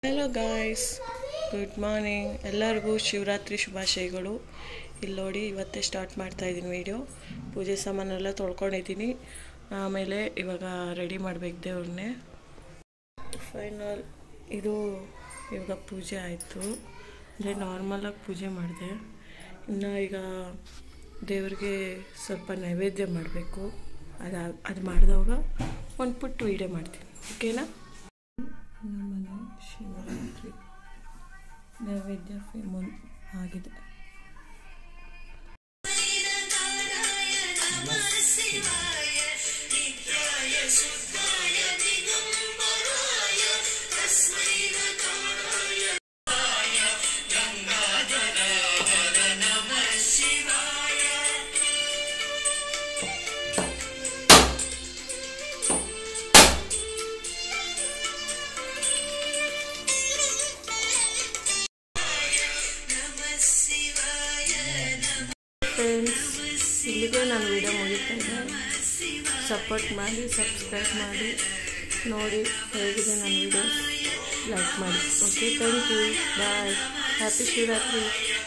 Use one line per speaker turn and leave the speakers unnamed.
hello guys good morning ಎಲ್ಲರಿಗೂ ಶಿವರಾತ್ರಿ ಶುಭಾಶಯಗಳು ಇಲ್ಲಿ ನೋಡಿ ಇವತ್ತೇ ಸ್ಟಾರ್ಟ್ ಮಾಡ್ತಾ ಇದ್ದೀನಿ ವೀಡಿಯೋ ಪೂಜೆ ಸಾಮಾನೆಲ್ಲ ತೊಳ್ಕೊಂಡಿದ್ದೀನಿ ಆಮೇಲೆ ಇವಾಗ ರೆಡಿ ಮಾಡಬೇಕು ದೇವ್ರನ್ನೇ ಫೈನಲ್ ಇದು ಇವಾಗ ಪೂಜೆ ಆಯಿತು ಅಂದರೆ ನಾರ್ಮಲಾಗಿ ಪೂಜೆ ಮಾಡಿದೆ ಇನ್ನು ಈಗ ದೇವ್ರಿಗೆ ಸ್ವಲ್ಪ ನೈವೇದ್ಯ ಮಾಡಬೇಕು ಅದು ಅದು ಮಾಡಿದವಾಗ ಒಂದು ಪುಟ್ಟ ವೀಡಿಯೋ ಮಾಡ್ತೀನಿ ಓಕೆನಾ ನಮ್ಮನೆ ಶಿವರಾತ್ರಿ ನೈವೇದ್ಯ ಫೇಮನ್ ಆಗಿದೆ ಫ್ರೆಂಡ್ಸ್ ಇಲ್ಲಿಗೆ ನಾನು ವಿಡಿಯೋ ಮುಗಿತಾ ಇದ್ದೆ ಸಪೋರ್ಟ್ ಮಾಡಿ ಸಬ್ಸ್ಕ್ರೈಬ್ ಮಾಡಿ ನೋಡಿ ಹೇಗಿದೆ ನನ್ನ ವಿಡಿಯೋಸ್ ಲೈಕ್ ಮಾಡಿ okay thank you bye happy Shivaratri